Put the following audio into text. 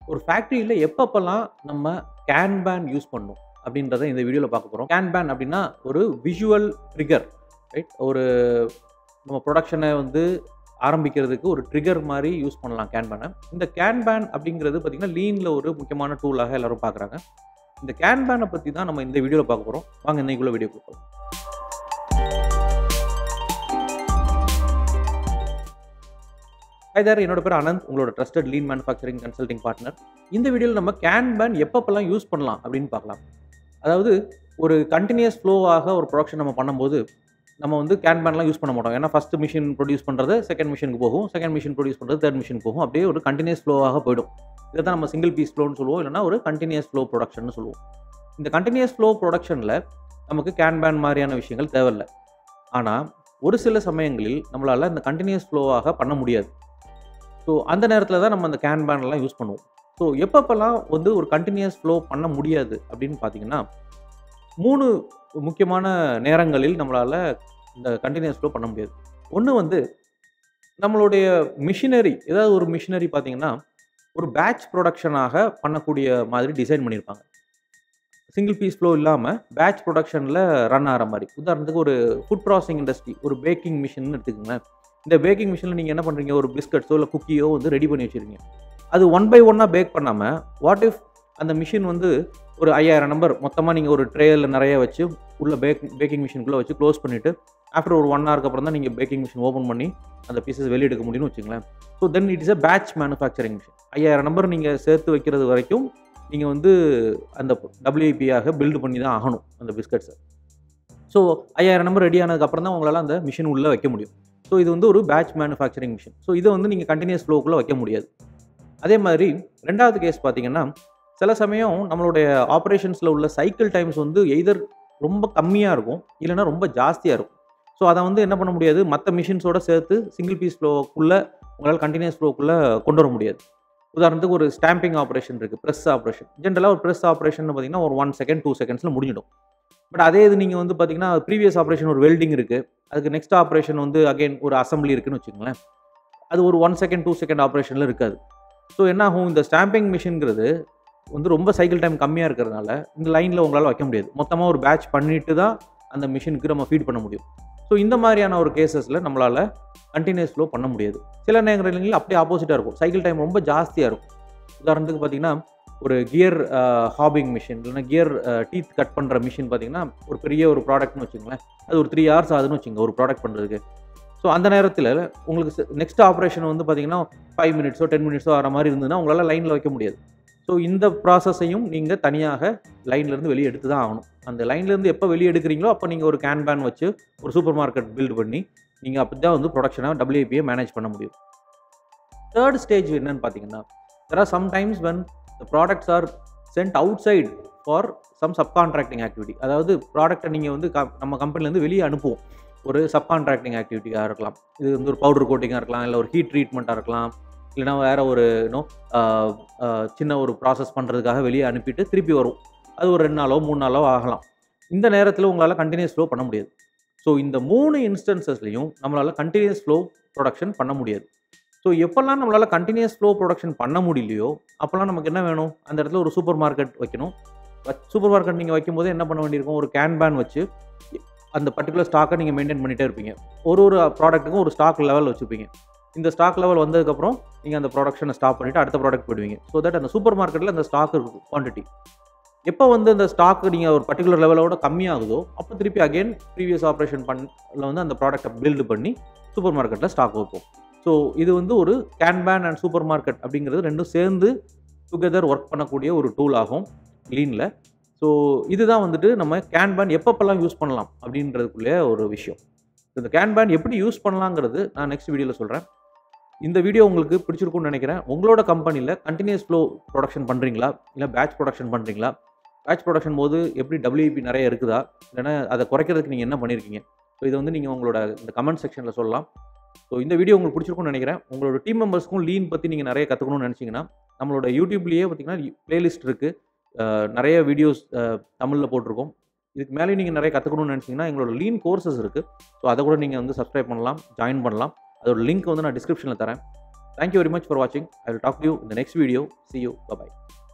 ஒரு ஃபேக்ட்ரியில் எப்பப்பெல்லாம் நம்ம கேன்பேன் யூஸ் பண்ணணும் அப்படின்றத இந்த வீடியோவில் பார்க்க போகிறோம் கேன்பேன் அப்படின்னா ஒரு விஷுவல் ட்ரிகர் ரைட் ஒரு நம்ம ப்ரொடக்ஷனை வந்து ஆரம்பிக்கிறதுக்கு ஒரு ட்ரிகர் மாதிரி யூஸ் பண்ணலாம் கேன்பேனை இந்த கேன்பேன் அப்படிங்கிறது பார்த்திங்கன்னா லீனில் ஒரு முக்கியமான டூலாக எல்லாரும் பார்க்குறாங்க இந்த கேன்பேனை பற்றி தான் நம்ம இந்த வீடியோவில் பார்க்க போகிறோம் வாங்க இன்னைக்குள்ள வீடியோ போகலாம் ஹைதர் என்னோட பேர் அனந்த் உங்களோட trusted lean manufacturing consulting partner இந்த வீடியோவில் நம்ம கேன்பேன் எப்பப்பெல்லாம் யூஸ் பண்ணலாம் அப்படின்னு பார்க்கலாம் அதாவது ஒரு கண்டினியூஸ் ஃப்ளோவாக ஒரு ப்ரொடக்ஷன் நம்ம பண்ணும்போது நம்ம வந்து கேன்பேன்லாம் யூஸ் பண்ண மாட்டோம் ஏன்னா ஃபஸ்ட் மிஷின் ப்ரொடியூஸ் பண்ணுறது செகண்ட் மிஷினுக்கு போகும் செகண்ட் மிஷின் ப்ரொடியூஸ் பண்ணுறது தேர்ட் மிஷின் போகும் அப்படியே ஒரு கண்டினியூஸ் ஃப்ளோவாக போயிடும் இதை தான் நம்ம சிங்கிள் பீஸ் ஃப்ளோன்னு சொல்லுவோம் இல்லைனா ஒரு கண்டினியூஸ் ஃப்ளோ ப்ரொடக்ஷன் சொல்லுவோம் இந்த கண்டினியூஸ் ஃப்ளோ ப்ரொடக்ஷனில் நமக்கு கேன்பேன் மாதிரியான விஷயங்கள் தேவையில்லை ஆனால் ஒரு சில சமயங்களில் நம்மளால் இந்த கண்டினியூஸ் ஃப்ளோவாக பண்ண முடியாது ஸோ அந்த நேரத்தில் தான் நம்ம அந்த கேன்பேன்லாம் யூஸ் பண்ணுவோம் ஸோ எப்பப்பெல்லாம் வந்து ஒரு கண்டினியூஸ் ஃப்ளோ பண்ண முடியாது அப்படின்னு பார்த்தீங்கன்னா மூணு முக்கியமான நேரங்களில் நம்மளால் இந்த கண்டினியூஸ் ஃப்ளோ பண்ண முடியாது ஒன்று வந்து நம்மளுடைய மிஷினரி ஏதாவது ஒரு மிஷினரி பார்த்தீங்கன்னா ஒரு பேட்ச் ப்ரொடக்ஷனாக பண்ணக்கூடிய மாதிரி டிசைன் பண்ணியிருப்பாங்க சிங்கிள் பீஸ் ஃப்ளோ இல்லாமல் பேட்ச் ப்ரொடக்ஷனில் ரன் ஆகிற மாதிரி உதாரணத்துக்கு ஒரு ஃபுட் ப்ராசஸிங் இண்டஸ்ட்ரி ஒரு பேக்கிங் மிஷின் எடுத்துக்கோங்களேன் இந்த பேக்கிங் மிஷினில் நீங்கள் என்ன பண்ணுறீங்க ஒரு பிஸ்கட்ஸோ இல்லை குக்கியோ வந்து ரெடி பண்ணி வச்சுருக்கீங்க அது ஒன் பை ஒன்னாக பேக் பண்ணாமல் வாட் இஃப் அந்த மிஷின் வந்து ஒரு ஐயாயிரம் நம்பர் மொத்தமாக நீங்கள் ஒரு ட்ரேயில் நிறைய வச்சு உள்ள பேக் பேக்கிங் மிஷினுக்குள்ளே வச்சு க்ளோஸ் பண்ணிவிட்டு ஆஃப்டர் ஒரு ஒன் ஹவருக்கு அப்புறம் தான் நீங்கள் பேக்கிங் மிஷின் ஓப்பன் பண்ணி அந்த பீசஸ் வெளியே எடுக்க முடியும்னு வச்சுங்களேன் so then it is a batch manufacturing machine ஐயாயிரம் நம்பர் நீங்கள் சேர்த்து வைக்கிறது வரைக்கும் நீங்கள் வந்து அந்த டபிள்யூபியாக பில்டு பண்ணி தான் ஆகணும் அந்த பிஸ்கட்ஸை ஸோ ஐயாயிரம் நம்பர் ரெடி ஆனதுக்கப்புறம் தான் உங்களால் அந்த மிஷின் உள்ளே வைக்க முடியும் ஸோ இது வந்து ஒரு பேட்ச் மேனுஃபேக்சரிங் மிஷின் ஸோ இதை வந்து நீங்கள் கண்டினியூஸ் ஃப்ளோக்குள்ளே வைக்க முடியாது அதே மாதிரி ரெண்டாவது கேஸ் பார்த்தீங்கன்னா சில சமயம் நம்மளுடைய ஆப்ரேஷன்ஸில் உள்ள சைக்கிள் டைம்ஸ் வந்து எய்தர் ரொம்ப கம்மியாக இருக்கும் இல்லைனா ரொம்ப ஜாஸ்தியாக இருக்கும் ஸோ அதை வந்து என்ன பண்ண முடியாது மற்ற மிஷின்ஸோட சேர்த்து சிங்கிள் பீஸ் ஃப்ளோக்குள்ளே உங்களால் கண்டினியூஸ் ஃப்ளோக்குள்ளே கொண்டு வர முடியாது உதாரணத்துக்கு ஒரு ஸ்டாம்பிங் ஆப்ரேஷன் இருக்குது ப்ரெஸ் ஆப்ரேஷன் ஜென்ரலாக ஒரு ப்ரெஸ் ஆப்ரேஷன் பார்த்தீங்கன்னா ஒரு ஒன் செகண்ட் டூ செகண்ட்ஸில் முடிஞ்சிடும் பட் அதே இது நீங்கள் வந்து பார்த்தீங்கன்னா ப்ரீவியஸ் ஆப்ரேஷன் ஒரு வெல்டிங் இருக்குது அதுக்கு நெக்ஸ்ட் ஆப்ரேஷன் வந்து அகைன் ஒரு அசம்பிளி இருக்குன்னு வச்சுக்கோங்களேன் அது ஒரு ஒன் செகண்ட் டூ செகண்ட் ஆப்ரேஷனில் இருக்காது ஸோ என்ன ஆகும் இந்த ஸ்டாம்பிங் மிஷின்ங்கிறது வந்து ரொம்ப சைக்கிள் டைம் கம்மியாக இருக்கிறதுனால இந்த லைனில் உங்களால் வைக்க முடியாது மொத்தமாக ஒரு பேட்ச் பண்ணிட்டு தான் அந்த மிஷினுக்கு நம்ம ஃபீட் பண்ண முடியும் ஸோ இந்த மாதிரியான ஒரு கேசஸில் நம்மளால் கண்டினியூஸ் ஃப்ளோ பண்ண முடியாது சில நேரங்களில் அப்படியே ஆப்போசிட்டாக இருக்கும் சைக்கிள் டைம் ரொம்ப ஜாஸ்தியாக இருக்கும் உதாரணத்துக்கு பார்த்தீங்கன்னா ஒரு கியர் ஹாபிங் மிஷின் இல்லைனா கியர் டீத் கட் பண்ணுற மிஷின் பார்த்தீங்கன்னா ஒரு பெரிய ஒரு ப்ராடக்ட்னு வச்சுங்களேன் அது ஒரு த்ரீ ஹவர்ஸ் ஆகுதுன்னு வச்சுங்க ஒரு ப்ராடக்ட் பண்ணுறதுக்கு ஸோ அந்த நேரத்தில் உங்களுக்கு நெக்ஸ்ட் ஆப்ரேஷன் வந்து பார்த்தீங்கன்னா ஃபைவ் மினிட்ஸோ டென் மினிட்ஸோ ஆகிற மாதிரி இருந்ததுன்னா உங்களால் லைனில் வைக்க முடியாது ஸோ இந்த ப்ராசஸையும் நீங்கள் தனியாக லைன்லேருந்து வெளியே எடுத்து தான் ஆகணும் அந்த லைன்லேருந்து எப்போ வெளியே எடுக்கிறீங்களோ அப்போ நீங்கள் ஒரு கேன் பேன் வச்சு ஒரு சூப்பர் மார்க்கெட் பில்ட் பண்ணி நீங்கள் அப்படி தான் வந்து ப்ரொடக்ஷனாக டபிள்யூபியை மேனேஜ் பண்ண முடியும் தேர்ட் ஸ்டேஜ் என்னன்னு பார்த்தீங்கன்னா there are sometimes when the products are sent outside for some subcontracting activity அதாவது ப்ராடக்ட்டை நீங்கள் வந்து நம்ம கம்பெனிலேருந்து வெளியே அனுப்புவோம் ஒரு சப்கான்ட்ராக்டிங் ஆக்டிவிட்டியாக இருக்கலாம் இது வந்து ஒரு பவுடர் கோட்டிங்காக இருக்கலாம் இல்லை ஒரு ஹீட் ட்ரீட்மெண்ட்டாக இருக்கலாம் இல்லைனா வேறு ஒரு இன்னும் சின்ன ஒரு ப்ராசஸ் பண்ணுறதுக்காக வெளியே அனுப்பிட்டு திருப்பி வரும் அது ஒரு ரெண்டு நாளோ மூணு நாளோ ஆகலாம் இந்த நேரத்தில் உங்களால் கண்டினியூஸ் ஃப்ளோ பண்ண முடியாது ஸோ இந்த மூணு இன்ஸ்டன்சஸ்லையும் நம்மளால் கண்டினியூஸ் ஃப்ளோ ப்ரொடக்ஷன் பண்ண முடியாது ஸோ எப்போல்லாம் நம்மளால் கண்டினியூஸ் ஃப்ளோ ப்ரொடக்ஷன் பண்ண முடியலையோ அப்போல்லாம் நமக்கு என்ன வேணும் அந்த இடத்துல ஒரு சூப்பர் மார்க்கெட் வைக்கணும் சூப்பர் மார்க்கெட் நீங்கள் வைக்கும்போது என்ன பண்ண வேண்டியிருக்கும் ஒரு கேன் பேன் வச்சு அந்த பர்டிகுலர் ஸ்டாக்கை நீங்கள் மெயின்டைன் பண்ணிகிட்டே இருப்பீங்க ஒரு ஒரு ப்ராடக்ட்டுக்கும் ஒரு ஸ்டாக் லெவல் வச்சுருப்பீங்க இந்த ஸ்டாக் லெவல் வந்ததுக்கப்புறம் நீங்கள் அந்த ப்ராடக்ஷனை ஸ்டாப் பண்ணிவிட்டு அடுத்த ப்ராடக்ட் போயிடுவீங்க ஸோ தட் அந்த சூப்பர் மார்க்கெட்டில் அந்த ஸ்டாக் இருக்கும் குவான்டிட்டி எப்போ வந்து அந்த ஸ்டாக் நீங்கள் ஒரு பர்டிகுலர் லெவலோட கம்மியாகுதோ அப்போ திருப்பி அகைன் ப்ரீவியஸ் ஆப்ரேஷன் பண்ணல வந்து அந்த ப்ராடக்ட்டை பில்டு பண்ணி சூப்பர் மார்க்கெட்டில் ஸ்டாக் வைப்போம் ஸோ இது வந்து ஒரு கேன்பேன் அண்ட் சூப்பர் மார்க்கெட் அப்படிங்கிறது ரெண்டும் சேர்ந்து டுகெதர் ஒர்க் பண்ணக்கூடிய ஒரு டூல் ஆகும் லீனில் ஸோ இதுதான் வந்துட்டு நம்ம கேன்பேன் எப்பப்பெல்லாம் யூஸ் பண்ணலாம் அப்படின்றதுக்குள்ளே ஒரு விஷயம் இந்த கேன்பேன் எப்படி யூஸ் பண்ணலாங்கிறது நான் நெக்ஸ்ட் வீடியோவில் சொல்கிறேன் இந்த வீடியோ உங்களுக்கு பிடிச்சிருக்கும்னு நினைக்கிறேன் உங்களோட கம்பெனியில் கண்டினியூஸ் ஃப்ளோ ப்ரொடக்ஷன் பண்ணுறீங்களா இல்லை பேட்ச் ப்ரொடக்ஷன் பண்ணுறீங்களா பேட்ச் ப்ரொடக்ஷன் போது எப்படி டபிள்யூபி நிறைய இருக்குதா இல்லைனா அதை குறைக்கிறதுக்கு நீங்கள் என்ன பண்ணியிருக்கீங்க ஸோ இதை வந்து நீங்கள் உங்களோட இந்த கமெண்ட் செக்ஷனில் சொல்லலாம் ஸோ இந்த வீடியோ உங்களுக்கு பிடிச்சிருக்கும்னு நினைக்கிறேன் உங்களோட டீம் மெம்பர்ஸ்க்கும் லீன் பற்றி நீங்கள் நிறைய கற்றுக்கணும்னு நினச்சிங்கன்னா நம்மளோட யூடியூப்லேயே பார்த்தீங்கன்னா பிளேலிஸ்ட் இருக்குது நிறைய வீடியோஸ் தமிழில் போட்டிருக்கோம் இதுக்கு மேலே நீங்கள் நிறைய கற்றுக்கணும்னு நினச்சிங்கன்னா எங்களோட லீன் கோர்சஸ் இருக்குது ஸோ அதை கூட நீங்கள் வந்து சப்ஸ்கிரைப் பண்ணலாம் ஜாயின் பண்ணலாம் அதோட லிங்க் வந்து நான் டிஸ்கிரிப்ஷனில் தரேன் தேங்க்யூ வெரி மச் ஃபார் வாட்சிங் ஐ வில் டாக் யூ இந்த next video see you bye bye